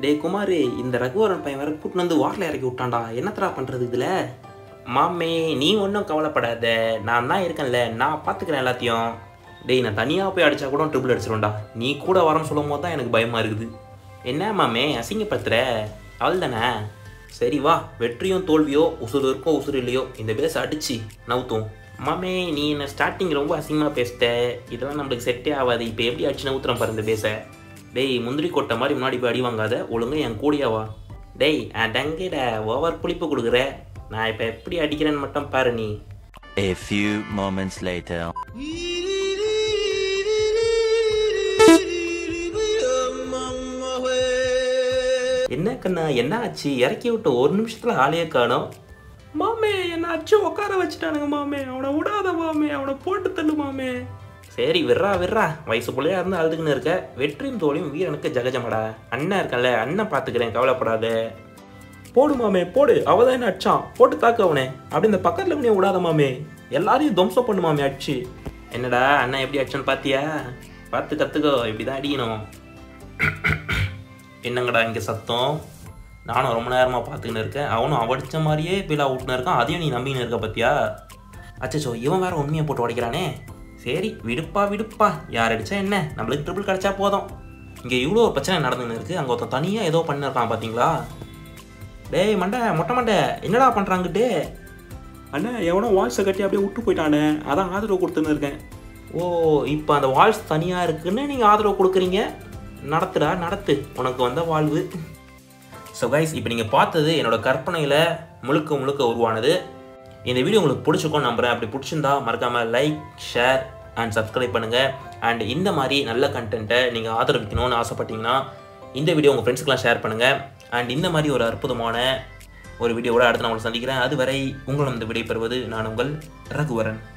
டேய் குமார் இந்த ரகுவரன் பையன் வேற கூட்டின்னு வந்து வாரில் இறக்கி விட்டான்டா என்னத்தடா பண்ணுறது இதில் மாமே நீ ஒன்றும் கவலைப்படாத நான் தான் இருக்கேன்ல நான் பார்த்துக்கிறேன் எல்லாத்தையும் டேய் நான் தனியாக போய் அடித்தா கூட ட்ரிபிள் அடிச்சிடும்டா நீ கூட வரேன்னு சொல்லும் போது தான் எனக்கு பயமாக இருக்குது என்ன மாமே அசிங்கப்படுத்துற அவள் தானே சரி வா வெற்றியும் தோல்வியோ உசுறு இருக்கோ உசுறு இல்லையோ இந்த பேச அடிச்சு நவுத்தும் மாமே நீ என்ன ஸ்டார்டிங் ரொம்ப அசிங்கமாக பேசிட்ட இதெல்லாம் நம்மளுக்கு செட்டே ஆகாது இப்போ எப்படி அடிச்சு நவுத்துறேன் பாரு இந்த பேச டேய் முந்திரி கொட்டை மாதிரி முன்னாடி போய் அடி வாங்காத ஒழுங்கா என் கூடியா வா டேய் அடங்கிட ஓவர் புளிப்பு கொடுக்குற நான் இப்போ எப்படி அடிக்கிறேன்னு மட்டும் பாரு நீ A few moments later. என்ன கண்ணா என்ன ஆச்சு இறக்கி விட்டு ஒரு நிமிஷத்துல ஆளையே காணோம் மாமே என்ன அச்சு உட்கார வச்சுட்டானுங்க மாமே அவனை விடாத மாமே அவனை போட்டு தள்ளு மாமே சரி விட்றா விட்றா வயசு பிள்ளையா இருந்து அழுதுக்குன்னு இருக்க வெற்றியும் தோழியும் வீரனுக்கு ஜகஜமடா அண்ணன் இருக்கல அண்ணன் பார்த்துக்கிறேன் கவலைப்படாத போடு மாமே போடு அவதான் என்ன அடிச்சான் போட்டு தாக்கு அவனே அப்படி இந்த பக்கத்துல இவனையும் விடாத மாமே எல்லாரையும் துவம்சம் பண்ணு மாமே அடிச்சு என்னடா அண்ணன் எப்படி அடிச்சான்னு பாத்தியா பார்த்து கத்துக்கோ இப்படிதான் அடிக்கணும் என்னங்கடா இங்கே சத்தம் நானும் ரொம்ப நேரமாக பார்த்துக்கின்னு இருக்கேன் அவனும் அவடிச்ச மாதிரியே பிலா விட்டுன்னு இருக்கான் அதையும் நீ நம்பின்னு இருக்க பார்த்தியா அச்சச்சோ இவன் வேற உண்மையை போட்டு உடைக்கிறானே சரி விடுப்பா விடுப்பா யார் அடிச்சா என்ன நம்மளுக்கு ட்ரிபிள் கிடச்சா போதும் இங்கே இவ்வளோ ஒரு பிரச்சனை நடந்துன்னு இருக்கு அங்கே ஒருத்தன் தனியாக ஏதோ பண்ணிருக்கான் பார்த்தீங்களா டேய் மண்டை மொட்டை மண்டை என்னடா பண்ணுறாங்கிட்டு அண்ணா எவனோ வாய்ஸை கட்டி அப்படியே விட்டு போயிட்டானே அதான் ஆதரவு கொடுத்துன்னு இருக்கேன் ஓ இப்போ அந்த வால்ஸ் தனியாக இருக்குன்னு நீங்கள் ஆதரவு கொடுக்குறீங்க நடத்துடா நடத்து உனக்கு வந்த வாழ்வு ஸோ கைஸ் இப்போ நீங்கள் பார்த்தது என்னோட கற்பனையில் முழுக்க முழுக்க உருவானது இந்த வீடியோ உங்களுக்கு பிடிச்சிருக்கும் நம்புறேன் அப்படி பிடிச்சிருந்தா மறக்காமல் லைக் ஷேர் அண்ட் சப்ஸ்கிரைப் பண்ணுங்கள் அண்ட் இந்த மாதிரி நல்ல கண்டென்ட்டை நீங்கள் ஆதரவிக்கணும்னு ஆசைப்பட்டீங்கன்னா இந்த வீடியோ உங்கள் ஃப்ரெண்ட்ஸுக்கெலாம் ஷேர் பண்ணுங்கள் அண்ட் இந்த மாதிரி ஒரு அற்புதமான ஒரு வீடியோவோட அடுத்து நான் உங்களை சந்திக்கிறேன் அதுவரை உங்களிடம் விடைபெறுவது நான் உங்கள் ரகுவரன்